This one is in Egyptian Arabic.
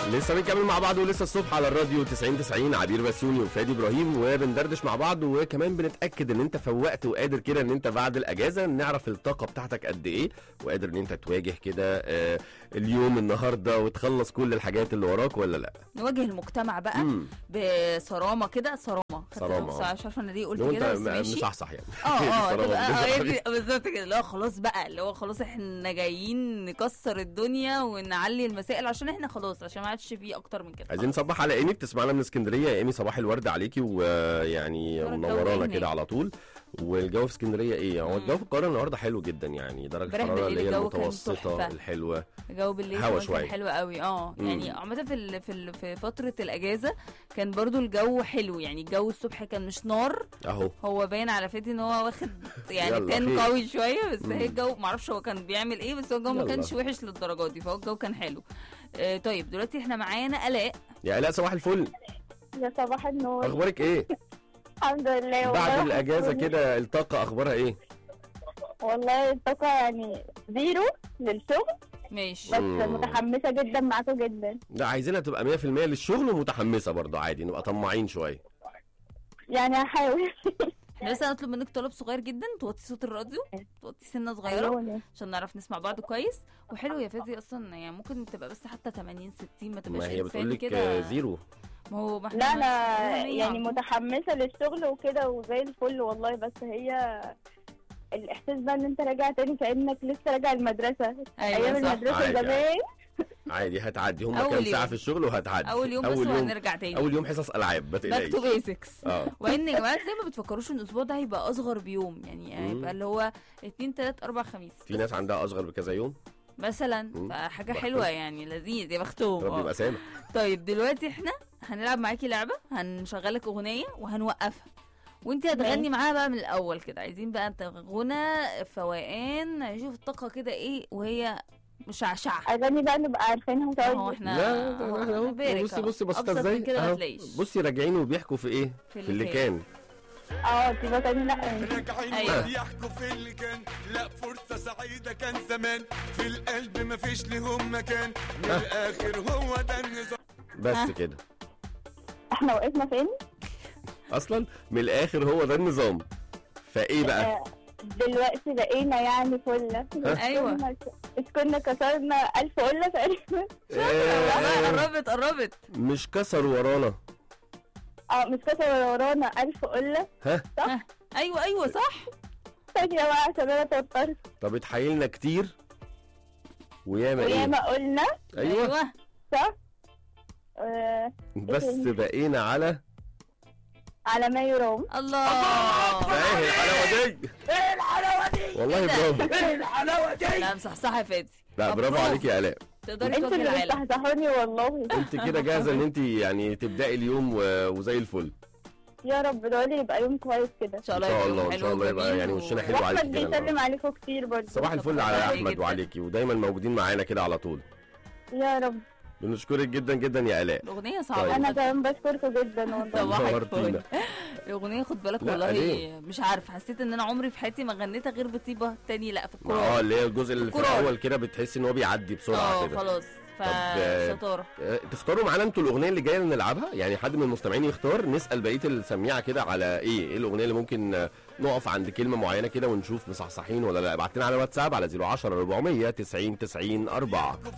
لسه بنكمل مع بعض ولسه الصبح على الراديو 90 90 عبير بسيوني وفادي ابراهيم وبندردش مع بعض وكمان بنتاكد ان انت فوقت وقادر كده ان انت بعد الاجازه نعرف الطاقه بتاعتك قد ايه وقادر ان انت تواجه كده آه، اليوم النهارده وتخلص كل الحاجات اللي وراك ولا لا نواجه المجتمع بقى مم. بصرامه كده صرامه خدت صرامة، نفس- آه. مش عارفه انا ليه قلت لو انت كده بس م- ماشي مصحصح يعني اه اه صرامة تبقى اه بالظبط. هي دي- بالظبط كده اللي هو خلاص بقى اللي هو خلاص احنا جايين نكسر الدنيا ونعلي المسائل عشان احنا خلاص عشان ما عادش فيه اكتر من كده عايزين نصبح على ايمي بتسمعنا من اسكندريه يا ايمي صباح الورد عليكي ويعني نور الجو منورانا هناك. كده على طول والجو في اسكندريه ايه هو الجو في القاهره النهارده حلو جدا يعني درجه امبارح الحراره بالليل اللي هي الجو كان المتوسطه تحفة. الحلوه الجو بالليل هوا كمان شوية. كان حلو قوي اه مم. يعني عامه في ال... في ال... في فتره الاجازه كان برضو الجو حلو يعني الجو الصبح كان مش نار اهو هو باين على فادي ان هو واخد يعني يلا تان خير. قوي شويه بس مم. هي الجو معرفش هو كان بيعمل ايه بس هو الجو ما يلا. كانش وحش للدرجه دي فهو الجو كان حلو آه طيب دلوقتي احنا معانا الاء يا الاء صباح الفل يا صباح النور اخبارك ايه الحمد لله بعد والله الاجازه وحشتوني. كده الطاقه اخبارها ايه والله الطاقة يعني زيرو للشغل ماشي بس مم. متحمسة جدا معاكم جدا لا عايزينها تبقى 100% للشغل ومتحمسه برضه عادي نبقى طماعين شويه يعني هحاول احنا لسه هنطلب منك طلب صغير جدا توطي صوت الراديو توطي سنه صغيره أيوة. عشان نعرف نسمع بعض كويس وحلو يا فادي اصلا يعني ممكن تبقى بس حتى 80 60 ما تبقاش ما هي إنسان بتقول لك كده زيرو ما هو ما احنا لا انا ما- يعني على طول. متحمسة للشغل وكده وزي الفل والله بس هي الاحساس بقى ان انت راجع تاني كانك لسه راجع المدرسه أيوة ايام صح. المدرسه عادي، زمان عادي هتعدي هم أول كام ساعه يوم. في الشغل وهتعدي اول يوم بس وهنرجع تاني اول يوم حصص العاب ما باك تقلقيش تو بيسكس اه وان يا جماعه زي ما بتفكروش ان الاسبوع ده هيبقى اصغر بيوم يعني مم. هيبقى اللي هو 2 3 4 خميس في ناس عندها اصغر بكذا يوم مثلا مم. فحاجه بختهم. حلوه يعني لذيذ يا بختهم ربي آه. يبقى سامع طيب دلوقتي احنا هنلعب معاكي لعبه هنشغلك اغنيه وهنوقفها وانت هتغني معاها بقى من الاول كده عايزين بقى انت غنى فوقان نشوف الطاقه كده ايه وهي مشعشعه اغاني بقى نبقى عارفينها اهو طيب احنا لا ده أهو احنا اهو هنبارك بصي أهو. بصي بسيطه أبسط ازاي من كده ما أهو. تلاقيش بصي راجعين وبيحكوا في ايه في في اللي اللي كان اه تبقى تاني لا راجعين أيوة. وبيحكوا في اللي كان لا فرصة سعيدة كان زمان في القلب مفيش لهم مكان من آه. الآخر هو ده النظام بس ها. كده احنا وقفنا فين اصلا من الاخر هو ده النظام فايه بقى آه، دلوقتي بقينا يعني فلة أيوة. مش كنا كسرنا ألف قلة تقريبا آه، قربت قربت مش كسر ورانا اه مش كسر ورانا ألف قلة ايوه ايوه صح ثانية بقى عشان أنا توترت طب اتحايلنا كتير وياما ايه وياما قلنا ايوه صح آه بس تاني؟ بقينا على على ما يرام الله ايه الحلاوه دي ايه الحلاوة دي والله برافو ايه الحلاوة دي لا مصحصح يا فادي لا برافو مبروك. عليك يا الاء تقدري انتوا تواجهي اللي العالم بتحزحوني والله انت كده جاهزه ان انت يعني تبداي اليوم و- وزي الفل يا رب دعولي يبقى يوم كويس كده ان شاء ان الله شاء يبقى الله يوم ان شاء حلو الله يبقى وجميل يعني و- وشنا حلو واحمد عليك كده بيسلم النهاردة. عليكم كتير برضه صباح الفل على عليك احمد جدا. وعليكي ودايما موجودين معانا كده على طول يا رب بنشكرك جدا جدا يا الاء الاغنيه صعبه طيب. انا كمان بشكركم جدا والله صباح الفل نورتينا. الاغنيه خد بالك لا، والله ليه؟ مش عارف حسيت ان انا عمري في حياتي ما غنيتها غير بطيبه تاني لا في ما اه الكوره اللي هي الجزء اللي في الكرة. الاول كده بتحس ان هو بيعدي بسرعه اه كده خلاص آه، فشطاره آه، تختاروا معانا انتوا الاغنيه اللي جايه نلعبها يعني حد من المستمعين يختار نسال بقيه السميعه كده على ايه ايه الاغنيه اللي ممكن آه، نقف عند كلمه معينه كده ونشوف مصحصحين ولا لا ابعت لنا على واتساب على 010 400 90 90 4